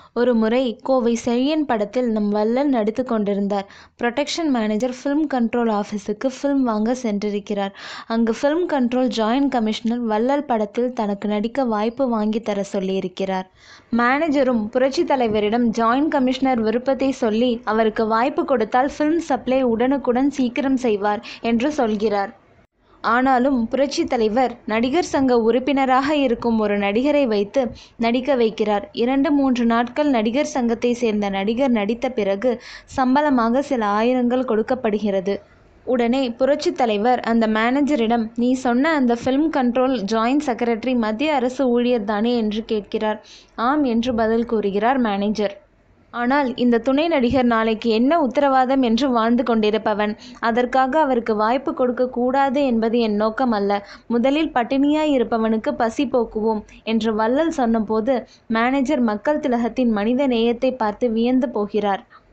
ஒரு முறை கோவை செழியன் படத்தில் நம் வள்ளல் நடித்து கொண்டிருந்தார் புரொடெக்ஷன் மேனேஜர் ஃபிலிம் கண்ட்ரோல் ஆஃபீஸுக்கு ஃபிலிம் வாங்க சென்றிருக்கிறார் அங்கு ஃபிலிம் கண்ட்ரோல் ஜாயின்ட் கமிஷனர் வள்ளல் படத்தில் தனக்கு நடிக்க வாய்ப்பு வாங்கி தர சொல்லியிருக்கிறார் மேனேஜரும் புரட்சி தலைவரிடம் ஜாயின்ட் கமிஷனர் விருப்பத்தை சொல்லி அவருக்கு வாய்ப்பு கொடுத்தால் ஃபிலிம் சப்ளை உடனுக்குடன் சீக்கிரம் செய்வார் என்று சொல்கிறார் ஆனாலும் புரட்சி தலைவர் நடிகர் சங்க உறுப்பினராக இருக்கும் ஒரு நடிகரை வைத்து நடிக்க வைக்கிறார் இரண்டு மூன்று நாட்கள் நடிகர் சங்கத்தை சேர்ந்த நடிகர் நடித்த பிறகு சம்பளமாக சில ஆயிரங்கள் கொடுக்கப்படுகிறது உடனே புரட்சி தலைவர் அந்த மேனேஜரிடம் நீ சொன்ன அந்த ஃபிலிம் கண்ட்ரோல் ஜாயின்ட் செக்ரட்டரி மத்திய அரசு ஊழியர் தானே என்று கேட்கிறார் ஆம் என்று பதில் கூறுகிறார் மேனேஜர் ஆனால் இந்த துணை நடிகர் நாளைக்கு என்ன உத்தரவாதம் என்று வாழ்ந்து கொண்டிருப்பவன் அதற்காக அவருக்கு வாய்ப்பு கொடுக்க கூடாது என்பது என் நோக்கம் அல்ல முதலில் பட்டினியாய் இருப்பவனுக்கு பசி போக்குவோம் என்று வள்ளல் சொன்னபோது மேனேஜர் மக்கள் திலகத்தின் மனித நேயத்தை பார்த்து வியந்து போகிறார்